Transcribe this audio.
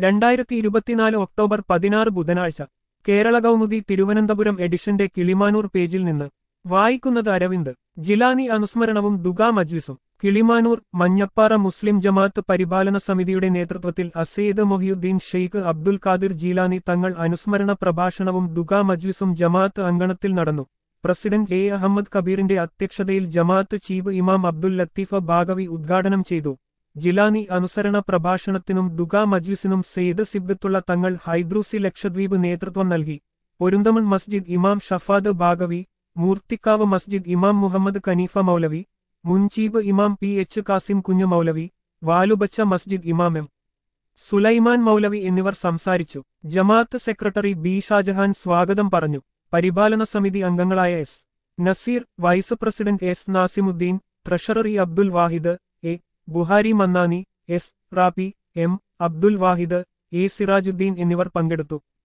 രണ്ടായിരത്തി ഇരുപത്തിനാല് ഒക്ടോബർ പതിനാറ് ബുധനാഴ്ച കേരള കൗമുദി തിരുവനന്തപുരം എഡിഷന്റെ കിളിമാനൂർ പേജിൽ നിന്ന് വായിക്കുന്നത് അരവിന്ദ് ജിലാനി അനുസ്മരണവും ദുഗാ മജ്ലിസും കിളിമാനൂർ മഞ്ഞപ്പാറ മുസ്ലിം ജമാഅത്ത് പരിപാലന സമിതിയുടെ നേതൃത്വത്തിൽ അസയ്യിദ് മൊഹിയുദ്ദീൻ ഷെയ്ഖ് അബ്ദുൽ ഖാദിർ ജീലാനി തങ്ങൾ അനുസ്മരണ പ്രഭാഷണവും ദുഗാ മജ്ലിസും ജമാഅത്ത് അങ്കണത്തിൽ നടന്നു പ്രസിഡന്റ് എ അഹമ്മദ് കബീറിന്റെ അധ്യക്ഷതയിൽ ജമാഅത്ത് ചീഫ് ഇമാം അബ്ദുൽ ലത്തീഫ ബാഗവി ഉദ്ഘാടനം ചെയ്തു ജിലാനി അനുസരണ പ്രഭാഷണത്തിനും ദുഗാ മജ്ലിസിനും സെയ്ദ് സിബ്ദത്തുള്ള തങ്ങൾ ഹൈദ്രൂസി ലക്ഷദ്വീപ് നേതൃത്വം നൽകി പൊരുന്തമൺ മസ്ജിദ് ഇമാം ഷഫാദ് ബാഗവി മൂർത്തിക്കാവ് മസ്ജിദ് ഇമാം മുഹമ്മദ് കനീഫ മൗലവി മുൻ ചീഫ് ഇമാം പി എച്ച് കാസിം കുഞ്ഞു മൗലവി വാലുബച്ച മസ്ജിദ് ഇമാം എം സുലൈമാൻ മൗലവി എന്നിവർ സംസാരിച്ചു ജമാഅത്ത് സെക്രട്ടറി ബി ഷാജഹാൻ സ്വാഗതം പറഞ്ഞു പരിപാലന സമിതി അംഗങ്ങളായ S Naseer vice president S Nasimuddin treasurer Abdul Wahid A Buhari Mannani S Rafi M Abdul Wahid A Sirajuddin എന്നിവർ പങ്കെടുത്തു